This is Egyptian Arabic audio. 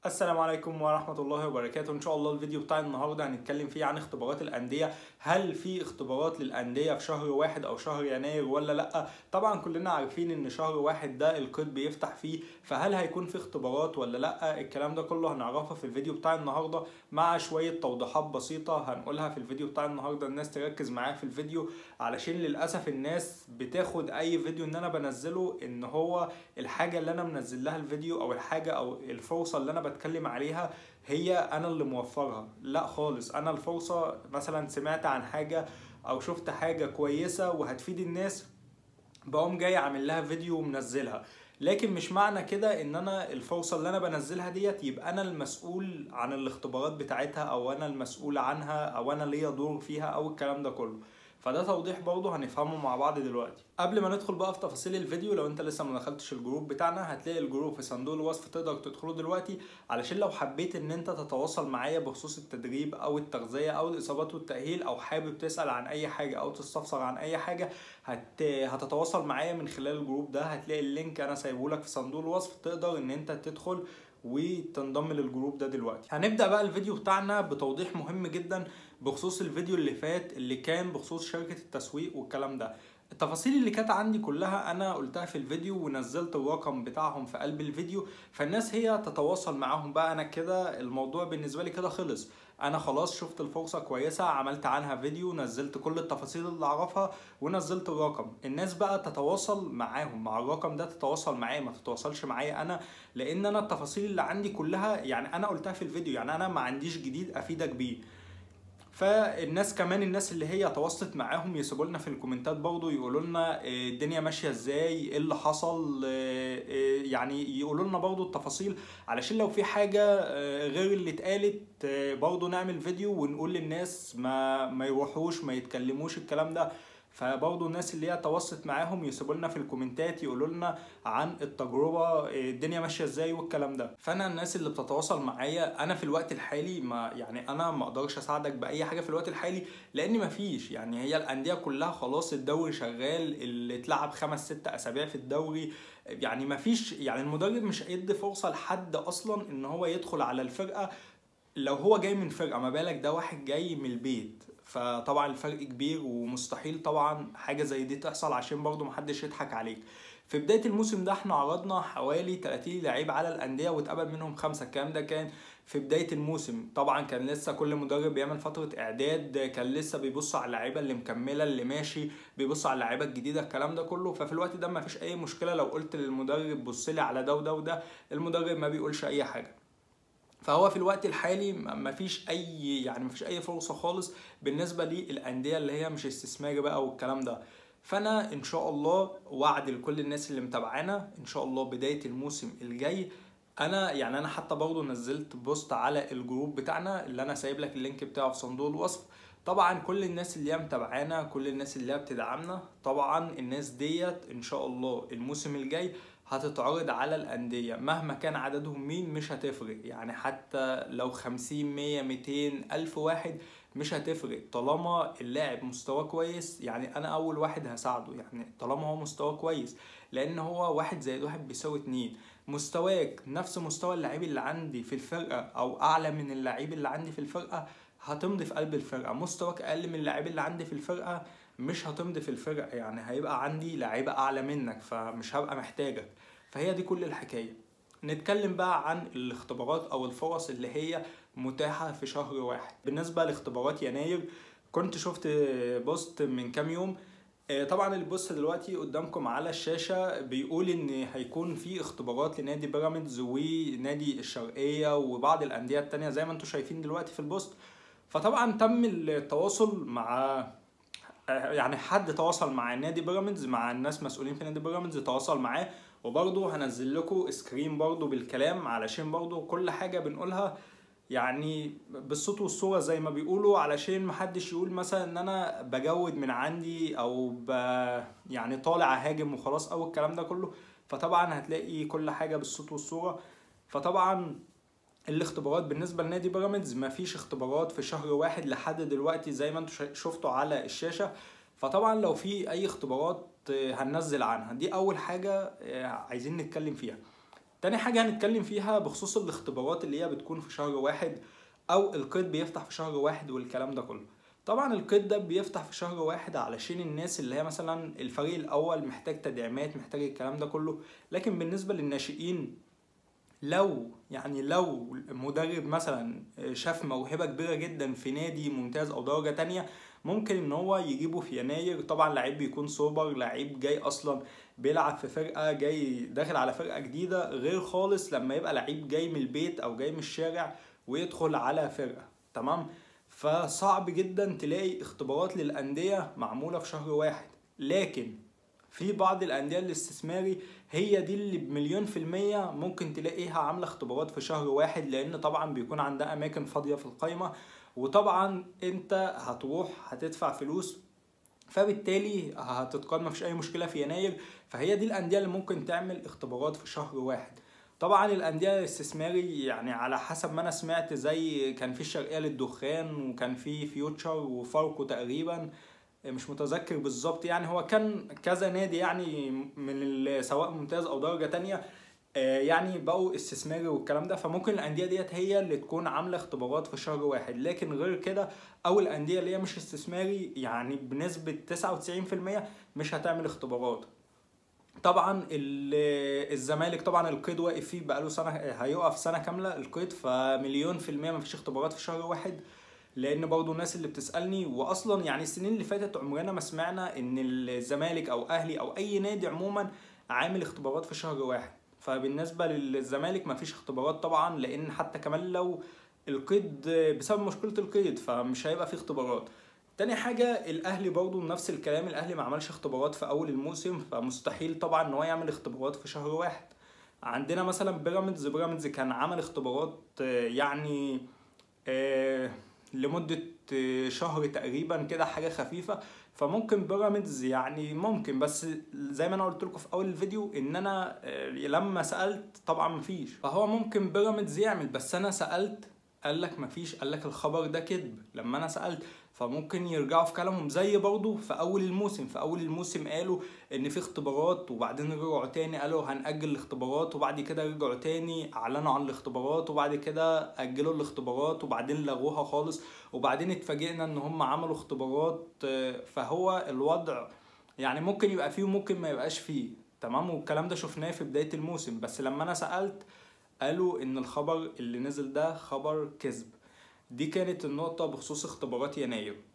السلام عليكم ورحمة الله وبركاته إن شاء الله الفيديو بتاع النهاردة هنتكلم فيه عن اختبارات الأندية هل في اختبارات للأندية في شهر واحد أو شهر يناير ولا لأ طبعا كلنا عارفين إن شهر واحد ده القيد بيفتح فيه فهل هيكون في اختبارات ولا لأ الكلام ده كله هنعرفه في الفيديو بتاع النهاردة مع شوية توضيحات بسيطة هنقولها في الفيديو بتاع النهاردة الناس تركز معايا في الفيديو علشان للأسف الناس بتاخد أي فيديو إن أنا بنزله إن هو الحاجة اللي أنا منزل لها الفيديو أو الحاجة أو الفرصة اللي أنا بتكلم عليها هي انا اللي موفرها لا خالص انا الفرصة مثلا سمعت عن حاجة او شفت حاجة كويسة وهتفيد الناس بقوم جاي عامل لها فيديو ومنزلها لكن مش معنى كده ان انا الفرصة اللي انا بنزلها ديت يبقى انا المسؤول عن الاختبارات بتاعتها او انا المسؤول عنها او انا ليا دور فيها او الكلام ده كله فده توضيح برضه هنفهمه مع بعض دلوقتي قبل ما ندخل بقى في تفاصيل الفيديو لو انت لسه ما دخلتش الجروب بتاعنا هتلاقي الجروب في صندوق الوصف تقدر تدخله دلوقتي علشان لو حبيت ان انت تتواصل معايا بخصوص التدريب او التغذيه او الاصابات والتاهيل او حابب تسال عن اي حاجه او تستفسر عن اي حاجه هت... هتتواصل معايا من خلال الجروب ده هتلاقي اللينك انا سايبه لك في صندوق الوصف تقدر ان انت تدخل وتنضم للجروب ده دلوقتي هنبدا بقى الفيديو بتاعنا بتوضيح مهم جدا بخصوص الفيديو اللي فات اللي كان بخصوص شركه التسويق والكلام ده التفاصيل اللي كانت عندي كلها انا قلتها في الفيديو ونزلت الرقم بتاعهم في قلب الفيديو فالناس هي تتواصل معاهم بقى انا كده الموضوع بالنسبه لي كده خلص انا خلاص شفت الفرصه كويسه عملت عنها فيديو نزلت كل التفاصيل اللي اعرفها ونزلت الرقم الناس بقى تتواصل معاهم مع الرقم ده تتواصل معايا ما تتواصلش معايا انا لان انا التفاصيل اللي عندي كلها يعني انا قلتها في الفيديو يعني انا ما عنديش جديد افيدك بيه فالناس كمان الناس اللي هي تواصلت معاهم يسيبوا لنا في الكومنتات برضه يقولوا لنا الدنيا ماشيه ازاي ايه اللي حصل يعني يقولوا لنا برضه التفاصيل علشان لو في حاجه غير اللي اتقالت برضه نعمل فيديو ونقول للناس ما ما يروحوش ما يتكلموش الكلام ده فبرضه الناس اللي هي تواصلت معاهم يسيبوا لنا في الكومنتات يقولوا لنا عن التجربه الدنيا ماشيه ازاي والكلام ده فانا الناس اللي بتتواصل معايا انا في الوقت الحالي ما يعني انا ما اقدرش اساعدك باي حاجه في الوقت الحالي لان ما فيش يعني هي الانديه كلها خلاص الدوري شغال اللي اتلعب خمس ست اسابيع في الدوري يعني ما فيش يعني المدرب مش هيدي فرصه لحد اصلا ان هو يدخل على الفرقه لو هو جاي من فرقه ما بالك ده واحد جاي من البيت فطبعا الفرق كبير ومستحيل طبعا حاجه زي دي تحصل عشان برضه محدش يضحك عليك في بدايه الموسم ده احنا عرضنا حوالي 30 لعيب على الانديه واتقبل منهم خمسه الكلام ده كان في بدايه الموسم طبعا كان لسه كل مدرب بيعمل فتره اعداد كان لسه بيبص على اللعيبه اللي مكمله اللي ماشي بيبص على اللعيبه الجديده الكلام ده كله ففي الوقت ده ما فيش اي مشكله لو قلت للمدرب بص لي على ده وده وده المدرب ما بيقولش اي حاجه فهو في الوقت الحالي مفيش اي يعني مفيش اي فرصه خالص بالنسبه للانديه اللي هي مش استثماري بقى والكلام ده فانا ان شاء الله وعد لكل الناس اللي متابعانا ان شاء الله بدايه الموسم الجاي انا يعني انا حتى برضه نزلت بوست على الجروب بتاعنا اللي انا سايب لك اللينك بتاعه في صندوق الوصف طبعا كل الناس اللي هي متابعانا كل الناس اللي هي بتدعمنا طبعا الناس ديت ان شاء الله الموسم الجاي هتتعرض على الأندية مهما كان عددهم مين مش هتفرق يعني حتى لو خمسين مية ميتين ألف واحد مش هتفرق طالما اللاعب مستواه كويس يعني أنا أول واحد هساعده يعني طالما هو مستواه كويس لأن هو واحد زائد واحد بيساوي اتنين مستواك نفس مستوى اللعيب اللي عندي في الفرقة أو أعلى من اللعيب اللي عندي في الفرقة هتمضي في قلب الفرقة مستواك أقل من اللعيب اللي عندي في الفرقة مش هتمضي في الفرقة يعني هيبقى عندي لعيبة أعلى منك فمش هبقى محتاجك فهي دي كل الحكاية نتكلم بقى عن الاختبارات أو الفرص اللي هي متاحة في شهر واحد بالنسبة لاختبارات يناير كنت شفت بوست من كام يوم طبعا البوست دلوقتي قدامكم على الشاشة بيقول ان هيكون في اختبارات لنادي بيراميدز ونادي الشرقية وبعض الأندية التانية زي ما انتم شايفين دلوقتي في البوست فطبعا تم التواصل مع يعني حد تواصل مع نادي بيراميدز مع الناس مسؤولين في نادي بيراميدز تواصل معاه وبرضه هنزل لكم سكرين برضه بالكلام علشان برضه كل حاجه بنقولها يعني بالصوت والصوره زي ما بيقولوا علشان محدش يقول مثلا ان انا بجود من عندي او ب يعني طالع اهاجم وخلاص او الكلام ده كله فطبعا هتلاقي كل حاجه بالصوت والصوره فطبعا الاختبارات بالنسبه لنادي بيراميدز مفيش اختبارات في شهر واحد لحد دلوقتي زي ما انتم شفتوا على الشاشه فطبعا لو في اي اختبارات هننزل عنها دي اول حاجه عايزين نتكلم فيها تاني حاجة هنتكلم فيها بخصوص الاختبارات اللي هي بتكون في شهر واحد او القيد بيفتح في شهر واحد والكلام ده كله طبعا القيد ده بيفتح في شهر واحد علشان الناس اللي هي مثلا الفريق الاول محتاج تدعيمات محتاج الكلام ده كله لكن بالنسبة للناشئين لو يعني لو مدرب مثلا شاف موهبة كبيرة جدا في نادي ممتاز او درجة تانية ممكن ان هو يجيبه في يناير طبعا لعيب بيكون سوبر لعيب جاي اصلا بيلعب في فرقة جاي داخل على فرقة جديدة غير خالص لما يبقى لعيب جاي من البيت او جاي من الشارع ويدخل على فرقة تمام فصعب جدا تلاقي اختبارات للأندية معمولة في شهر واحد لكن في بعض الأندية الاستثماري هي دي اللي بمليون في المية ممكن تلاقيها عاملة اختبارات في شهر واحد لأن طبعا بيكون عندها أماكن فاضية في القايمة وطبعا أنت هتروح هتدفع فلوس فبالتالي هتتقن مفيش أي مشكلة في يناير فهي دي الأندية اللي ممكن تعمل اختبارات في شهر واحد طبعا الانديه الاستثماري يعني على حسب ما انا سمعت زي كان في الشرقيه للدخان وكان في فيوتشر وفاركو تقريبا مش متذكر بالظبط يعني هو كان كذا نادي يعني من سواء ممتاز او درجه تانية يعني بقوا استثماري والكلام ده فممكن الانديه ديت هي اللي تكون عامله اختبارات في شهر واحد لكن غير كده او الانديه اللي هي مش استثماري يعني بنسبه 99% مش هتعمل اختبارات طبعا الزمالك طبعا القيد واقف فيه بقاله سنه هيقف سنه كامله القيد فمليون في الميه مفيش اختبارات في شهر واحد لان برضو الناس اللي بتسالني واصلا يعني السنين اللي فاتت عمرنا ما سمعنا ان الزمالك او اهلي او اي نادي عموما عامل اختبارات في شهر واحد فبالنسبه للزمالك مفيش اختبارات طبعا لان حتى كمان لو القيد بسبب مشكله القيد فمش هيبقى فيه اختبارات تاني حاجة الأهلي برضو نفس الكلام الأهلي ما عملش اختبارات في أول الموسم فمستحيل طبعا إن هو يعمل اختبارات في شهر واحد عندنا مثلا بيراميدز بيراميدز كان عمل اختبارات يعني لمدة شهر تقريبا كده حاجة خفيفة فممكن بيراميدز يعني ممكن بس زي ما انا قلت لكم في اول الفيديو ان انا لما سالت طبعا مفيش فهو ممكن بيراميدز يعمل بس انا سالت قال لك مفيش قال لك الخبر ده كذب لما انا سالت فممكن يرجعوا في كلامهم زي برضو في اول الموسم في اول الموسم قالوا ان في اختبارات وبعدين رجعوا تاني قالوا هنأجل الاختبارات وبعد كده رجعوا تاني اعلنوا عن الاختبارات وبعد كده اجلوا الاختبارات وبعدين لغوها خالص وبعدين اتفاجئنا ان هم عملوا اختبارات فهو الوضع يعني ممكن يبقى فيه وممكن ما يبقاش فيه تمام والكلام ده شفناه في بداية الموسم بس لما انا سألت قالوا ان الخبر اللي نزل ده خبر كذب دي كانت النقطة بخصوص اختبارات يناير